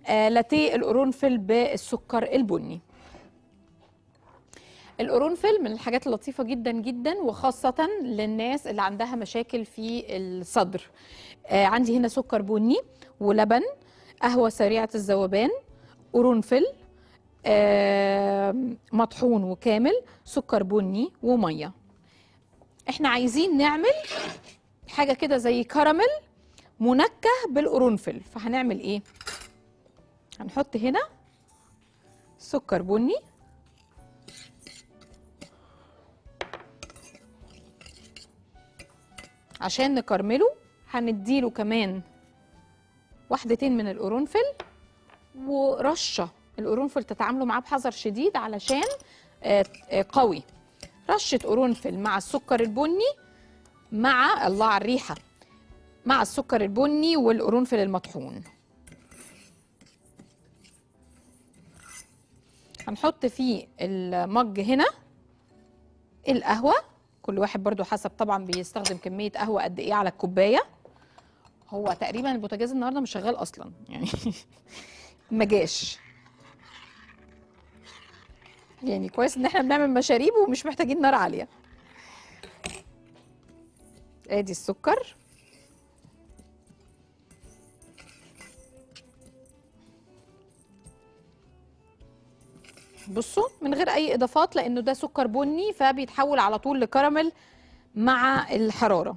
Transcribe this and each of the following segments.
آه لاتيه القرنفل بالسكر البني القرنفل من الحاجات اللطيفة جدا جدا وخاصة للناس اللي عندها مشاكل في الصدر آه عندي هنا سكر بني ولبن قهوة سريعة الذوبان قرنفل آه مطحون وكامل سكر بني ومية احنا عايزين نعمل حاجة كده زي كراميل منكه بالقرنفل فهنعمل ايه هنحط هنا سكر بني عشان نكرمله هنديله كمان واحدتين من القرنفل ورشه القرنفل تتعاملوا معاه بحذر شديد علشان آه، آه، قوي رشه قرنفل مع السكر البني مع الله على الريحه مع السكر البني والقرنفل المطحون هنحط فيه المج هنا القهوه كل واحد برضو حسب طبعا بيستخدم كميه قهوه قد ايه على الكوبايه هو تقريبا البوتاجاز النهارده مش شغال اصلا يعني ما جاش يعني كويس ان احنا بنعمل مشاريب ومش محتاجين نار عاليه ادي السكر بصوا من غير اي اضافات لانه ده سكر بني فبيتحول على طول لكراميل مع الحراره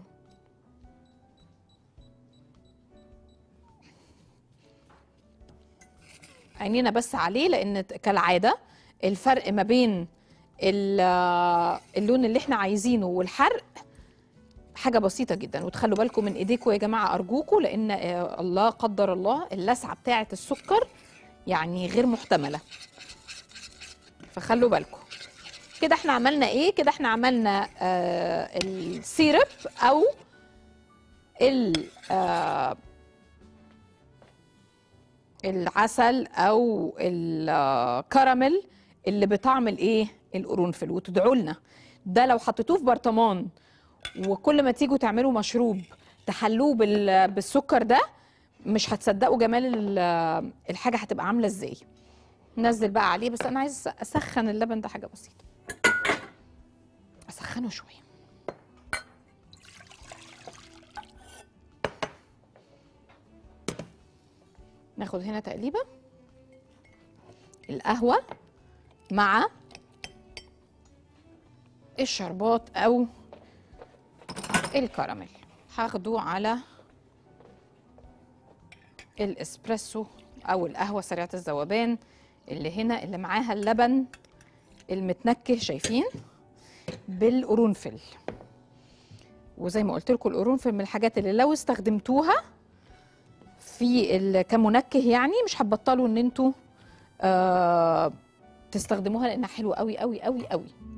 عينينا بس عليه لان كالعاده الفرق ما بين ال- اللون اللي احنا عايزينه والحرق حاجه بسيطه جدا وتخلوا بالكم من ايديكم يا جماعه ارجوكم لان آه، الله قدر الله اللسعه بتاعه السكر يعني غير محتمله فخلوا بالكم كده احنا عملنا ايه كده احنا عملنا آه السيرب او ال آه العسل او الكراميل اللي بطعم الايه القرنفل وتدعوا لنا ده لو حطيتوه في برطمان وكل ما تيجوا تعملوا مشروب تحلوه بال- بالسكر ده مش هتصدقوا جمال ال- الحاجه هتبقى عامله ازاي نزل بقى عليه بس انا عايز اسخن اللبن ده حاجه بسيطه اسخنه شويه ناخد هنا تقليبه القهوه مع الشربات او الكراميل هاخده على الاسبريسو او القهوه سريعه الذوبان اللي هنا اللي معاها اللبن المتنكه شايفين بالقرنفل وزي ما قلت لكم القرنفل من الحاجات اللي لو استخدمتوها في ال- كمنكه يعني مش هتبطلوا ان انتوا آه تستخدموها لانها حلوه قوي قوي قوي قوي